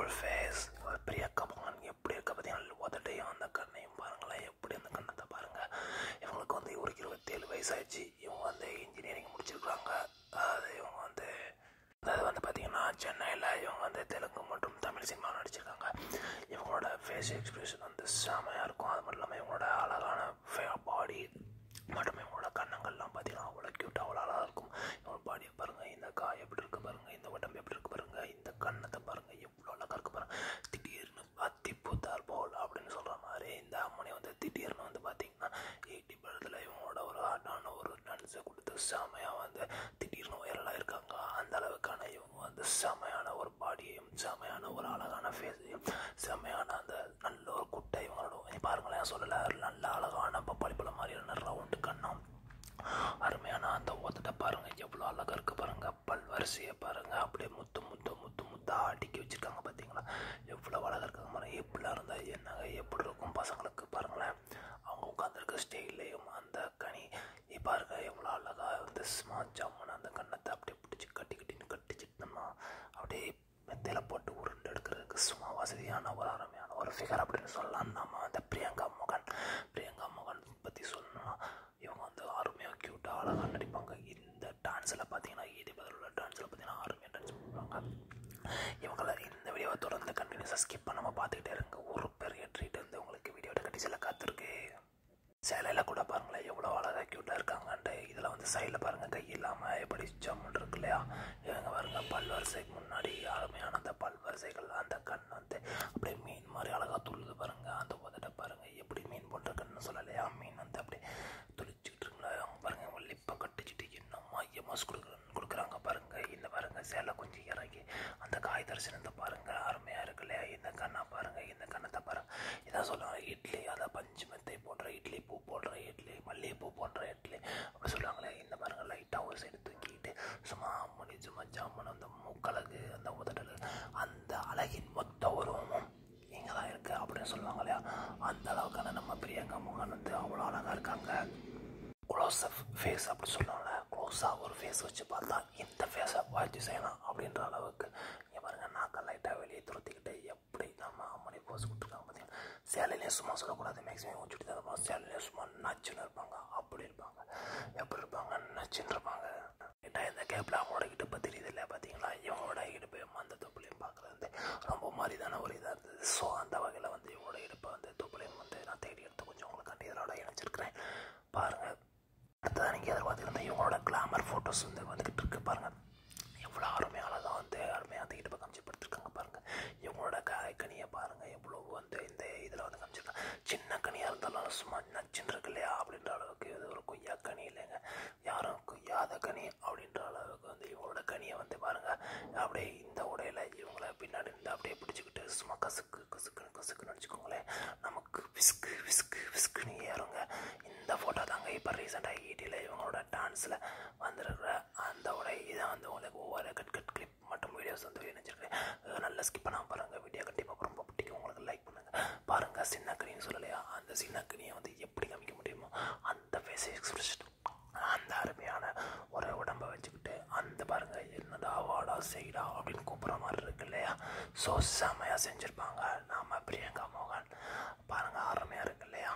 face Priyanka மோகன் எப்படி இருக்க பார்த்தீங்கன்னா உதட்டையும் அந்த கண்ணையும் பாருங்களேன் எப்படி அந்த கண்ணத்தை பாருங்க இவங்களுக்கு வந்து இவருக்கு இருபத்தேழு வயசாச்சு இவங்க வந்து இன்ஜினியரிங் முடிச்சிருக்காங்க அது இவங்க வந்து அது வந்து பார்த்தீங்கன்னா சென்னையில் இவங்க வந்து தெலுங்கு மற்றும் தமிழ் சினிமா நடிச்சிருக்காங்க இவங்களோட ஃபேஸ் எக்ஸ்பிரஷன் வந்து செமையாக இருக்கும் அது மட்டும் இல்லாமல் இவங்களோட அழகான பாடி மற்றும் இவங்களோட கண்ணங்கள்லாம் பார்த்தீங்கன்னா அவ்வளோ க்யூட்டாக அவ்வளோ அழகாக இருக்கும் இவங்க பாடியை பாருங்கள் இந்த காய் எப்படி இருக்கு பாருங்கள் இந்த உடம்பு எப்படி இருக்கு பாருங்கள் இந்த கண்ணத்தை பாருங்கள் எவ்வளோ அழகாக இருக்கு பாருங்க திடீர்னு அத்தி பூத்தார் போல் அப்படின்னு சொல்கிற மாதிரி இந்த அம்மனை வந்து திடீர்னு வந்து பார்த்தீங்கன்னா எயிட்டி படத்தில் இவங்களோட ஒரு ஆட்டான ஒரு டான்ஸை கொடுத்து செமையாக வந்து திடீர்னு வைரலாக இருக்காங்க அந்த அளவுக்கான இவங்க வந்து செமையான ஒரு பாடியையும் செமையான ஒரு அழகான ஃபேஸையும் செமையான அந்த நல்ல ஒரு குட்டை இவங்களோட இங்க பாருங்களேன் சொல்லலை நல்ல அழகான பப்பாளி பழம் மாதிரியான ரவுண்டு கண்ணம் அருமையான அந்த ஓத்தத்தை பாருங்க எவ்வளோ அழகா இருக்கு பாருங்க பல் வரிசையை பாருங்க அப்படியே முத்து முத்து முத்து முத்தா அடுக்கி வச்சிருக்காங்க பார்த்தீங்களா எவ்வளோ அழகா இருக்காங்க பாருங்க எப்படிலாம் இருந்தா என்னங்க எப்படி இருக்கும் பசங்களுக்கு பாருங்களேன் அவங்க உட்காந்துருக்க ஸ்டைல்லையும் அந்த கனி இ பாருங்க எவ்வளோ அழகா வந்து ஸ்மார்ட் ஜாமுன் அந்த கண்ணத்தை அப்படியே பிடிச்சி கட்டி கட்டின்னு கட்டிச்சிட்டோம்னா அப்படியே மெத்தையில் போட்டு உருண்டு எடுக்கிறதுக்கு சும்மா வசதியான ஒரு அருமையான ஒரு ஃபிகர் அப்படின்னு சொல்லலாம் நம்ம அந்த பிரியங்கா மோகன் பிரியங்கா மோகன் பற்றி சொல்லணும்னா இவங்க வந்து அருமையாக க்யூட்டாக அழகாக நடிப்பாங்க இந்த டான்ஸில் பார்த்தீங்கன்னா ஈடி பதில் உள்ள டான்ஸில் பார்த்தீங்கன்னா அருமையாக டான்ஸ் பண்ணுவாங்க இவங்கள இந்த வீடியோவை தொடர்ந்து கண்டினியூஸாக ஸ்கிப் பண்ணாமல் பார்த்துக்கிட்டே இருங்க ஒரு பெரிய ட்ரீட் வந்து உங்களுக்கு வீடியோட கடைசியில் காத்திருக்கு சேலையில் கூட பாருங்களேன் எவ்வளோ அழகாக க்யூட்டாக இருக்காங்கன்ட்டு இதில் வந்து சைடில் பாருங்கள் கை இல்லாமல் எப்படி ஜம்முன்னு இருக்கு இல்லையா இவங்க பாருங்க பல்வரிசைக்கு முன்னாடி அருமையான அந்த பல்வரிசைகள் அந்த கண் வந்து அப்படியே மீன் மாதிரி அழகாக துள்ளுது பாருங்க அந்த உதட்டை பாருங்க எப்படி மீன் போன்ற கண்ணு சொல்லலையா மீன் வந்து அப்படியே துளிச்சுக்கிட்டு இருக்குங்களா அவங்க பாருங்க அவங்க லிப்பை கட்டிச்சிட்டு என்ன மையமாக கொடுக்குறேன்னு கொடுக்குறாங்க பாருங்க இந்த பாருங்க சேலை கொஞ்சம் இறங்கி அந்த காய் தரிசனத்தை பாருங்க அருமையாக இருக்கு இல்லையா இந்த கண்ணை பாருங்க இந்த கண்ணத்தை பாருங்க இதான் சொல்லுவாங்க இட்லி அதை பஞ்சு மெத்தை போடுற இட்லி பூ போடுற இட்லி மல்லிகைப்பூ போடுற இட்லி அப்படி சொல்லுவாங்களே இந்த பாருங்க லைட்டாக ஒரு சைடு தூக்கிட்டு சும்மா அம்மணி சும்மா ஜாமுன் அந்த மூக்கழகு அந்த உதடல் அந்த அழகின் மொத்த உருவமும் இங்கே தான் இருக்குது அப்படின்னு சொல்லுவாங்க இல்லையா அந்த அளவுக்கான நம்ம பிரியங்கா மோகன் வந்து அவ்வளோ அழகாக இருக்காங்க க்ளோஸ் அப் ஃபேஸ் அப்படி சொல்லுவாங்கல்ல க்ளோஸாக ஒரு ஃபேஸ் வச்சு பார்த்தா இந்த ஃபேஸை வாட்சி செய்யலாம் அப்படின்ற அளவுக்கு இங்கே பாருங்க நாக்கை லைட்டாக வெளியே துரத்திக்கிட்டு எப்படி நம்ம அம்மனை போஸ் கொடுத்துருக்காங்க பார்த்தீங்கன்னா சேலையிலே சும்மா சொல்லக்கூடாது மேக்ஸிமம் வச்சுட்டு தான் இருப்பாங்க சேலையிலே சும்மா நச்சுன்னு இருப்பாங்க அப்படி இருப்பாங்க எப்படி இருப்பாங்க நச்சுன்னு இருப்பாங்க கிட்ட இந்த கேப்பில் அவங்களோட இடுப்பு தெரியுது இல்லை பார்த்தீங்களா இவங்களோட இடுப்பு அந்த தொப்புலையும் பார்க்குறது ரொம்ப மாதிரிதான ஒரு இதாக இருந்தது ஸோ அந்த வகையில் வந்து இவங்களோட இடுப்பை வந்து தொப்புலையும் வந்து நான் தேடி எடுத்து கொஞ்சம் உங்களுக்கு இதோட இணைச்சிருக்கிறேன் பாருங்கள் அடுத்ததான் நீங்கள் எதிர்பார்த்துருந்த இவங்களோட கிளாமர் ஃபோட்டோஸ் வந்து வந்துக்கிட்டு இருக்கு பாருங்கள் எவ்வளோ அருமையாக அழகாக வந்து அருமையாக அந்த இடுப்பை காமிச்சு படுத்திருக்காங்க பாருங்கள் இவங்களோட காய் கனியை பாருங்கள் எவ்வளோ வந்து இந்த இதில் வந்து காமிச்சிருக்காங்க சின்ன கனியாக இருந்தாலும் சும்மா நச்சுன்னு இருக்கு இல்லையா அப்படின்ற அளவுக்கு இது ஒரு கொய்யா கனி இல்லைங்க யாரும் கொய்யாத கனி அப்படின்ற அளவுக்கு வந்து இவங்களோட கனியை வந்து பாருங்கள் அப்படியே இந்த உடையில இவங்கள பின்னாடி இருந்து அப்படியே பிடிச்சிக்கிட்டு சும்மா கசுக்கு கசுக்குன்னு கசுக்குன்னு வச்சுக்கோங்களேன் நமக்கு விஸ்கு விஸ்கு விஸ்குன்னு ஏறுங்க இந்த ஃபோட்டோ தாங்க இப்போ ரீசெண்டாக ஈட்டியில் இவங்களோட டான்ஸில் வந்திருக்கிற அந்த உடை இதை வந்து உங்களுக்கு ஒவ்வொரு கட் கட் கிளிப் மற்றும் வீடியோஸ் வந்து இணைச்சிருக்கேன் நல்லா ஸ்கிப் பண்ணாமல் பாருங்கள் வீடியோ கண்டிப்பாக ரொம்ப பிடிக்கும் உங்களுக்கு லைக் பண்ணுங்கள் பாருங்கள் சின்ன கனின்னு சொல்லலையா அந்த சின்ன கனியை வந்து எப்படி காமிக்க முடியுமோ அந்த ஃபேஸ் எக்ஸ்பிரஷன் அந்த அருமையான ஒரு உடம்பை வச்சுக்கிட்டு அந்த பாருங்க என்னடா வாடா செய்டா அப்படின்னு கூப்பிட்ற மாதிரி இருக்கு இல்லையா ஸோ செமையாக செஞ்சுருப்பாங்க நாம பிரியங்கா மோகன் பாருங்க அருமையாக இருக்கு இல்லையா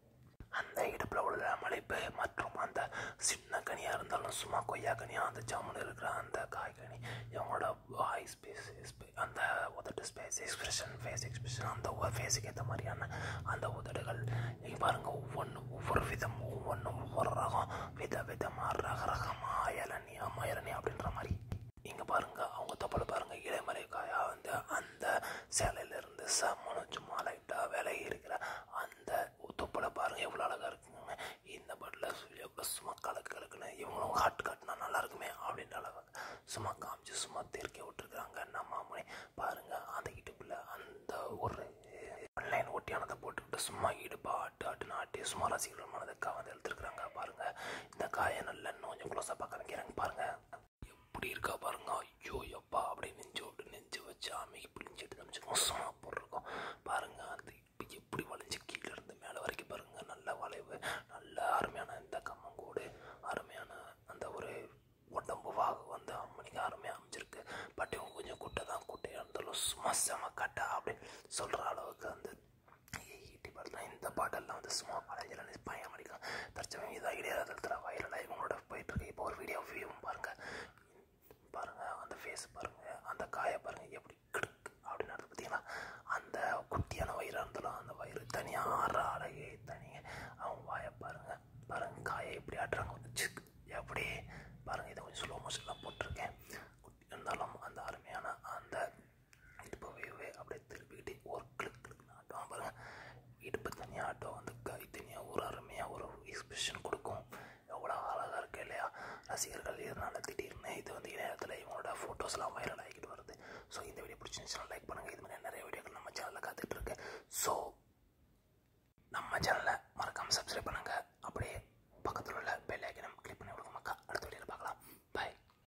அந்த இடுப்பில் உள்ள மலைப்பு மற்றும் அந்த சின்ன கனியாக இருந்தாலும் சும்மா கொய்யா கனியாக அந்த ஜாமுன் இருக்கிற அந்த காய்கனி இவங்களோட வாய் ஸ்பேஸ் அந்த உதட்டு ஸ்பேஸ் எக்ஸ்பிரஷன் ஃபேஸ் எக்ஸ்பிரஷன் அந்த ஒவ்வொரு ஃபேஸுக்கு ஏற்ற மாதிரியான அந்த உதடுகள் நீங்கள் பாருங்கள் ஒவ்வொன்றும் ஒவ்வொரு விதம் ஒவ்வொன்றும் ஒவ்வொரு ரகம் வித விதமாக ரக ரகமாக இளநீ மயிலனி அப்படின்ற மாதிரி இங்கே பாருங்க அவங்க தொப்பலை பாருங்க இளமலை காயா வந்து அந்த சேலையிலேருந்து சமணம் சும்மா லைட்டாக விலகி இருக்கிற அந்த தொப்பலை பாருங்க எவ்வளோ அழகாக இருக்குங்க இந்த பட்டில் எவ்வளோ சும்மா கலக்கு கலக்குன்னு இவங்களும் ஹாட் காட்டினா நல்லா இருக்குமே அப்படின்ற அளவுக்கு சும்மா காமிச்சு சும்மா தெருக்கி விட்டுருக்குறாங்க நம்ம அம்மனை பாருங்க அந்த இடுப்பில் அந்த ஒரு ஆன்லைன் ஒட்டியானதை போட்டுக்கிட்டு சும்மா இடுப்பு ஆட்டு ஆட்டுன்னு ஆட்டி சும்மா ரசிகர்கள் மனதுக்காக வந்து எழுத்துருக்குறாங்க பாருங்க இந்த காயை நல்லா இன்னும் கொஞ்சம் க்ளோஸாக பார்க்க வைக்கிறாங்க பாருங்க எப்படி இருக்கா பாருங்க ஐயோ எப்பா அப்படியே நெஞ்சு விட்டு நெஞ்சு வச்சு அமைக்கி பிழிஞ்சிட்டு காமிச்சிருக்கோம் சும்மா போட்டிருக்கோம் பாருங்க அந்த இப்போ எப்படி வளைஞ்சு கீழே இருந்து மேலே வரைக்கும் பாருங்க நல்ல வளைவு நல்ல அருமையான இந்த கம்மங்கூடு அருமையான அந்த ஒரு உடம்பு வாகு வந்து அம்மனிக்கு அருமையாக அமைஞ்சிருக்கு பட் இவங்க கொஞ்சம் குட்டை தான் குட்டையாக இருந்தாலும் சும்மா செம கட் சொல்கிற அளவுக்கு வந்து ஈட்டி பாடலாம் இந்த பாட்டெல்லாம் வந்து சும்மா பழைய பயம் அடிக்கலாம் தற்சமயம் இதாக இடையாதத்தில் வைரலாக இவங்களோட போயிட்டுருக்கு இப்போ ஒரு வீடியோ வியூவும் பாருங்கள் பாருங்கள் அந்த ஃபேஸ் பாருங்கள் அந்த காயை பாருங்கள் எப்படி கிடுக்கு அப்படின்னு நடந்து பார்த்தீங்களா அந்த குட்டியான வயிறாக இருந்தாலும் அந்த வயிறு தனியாக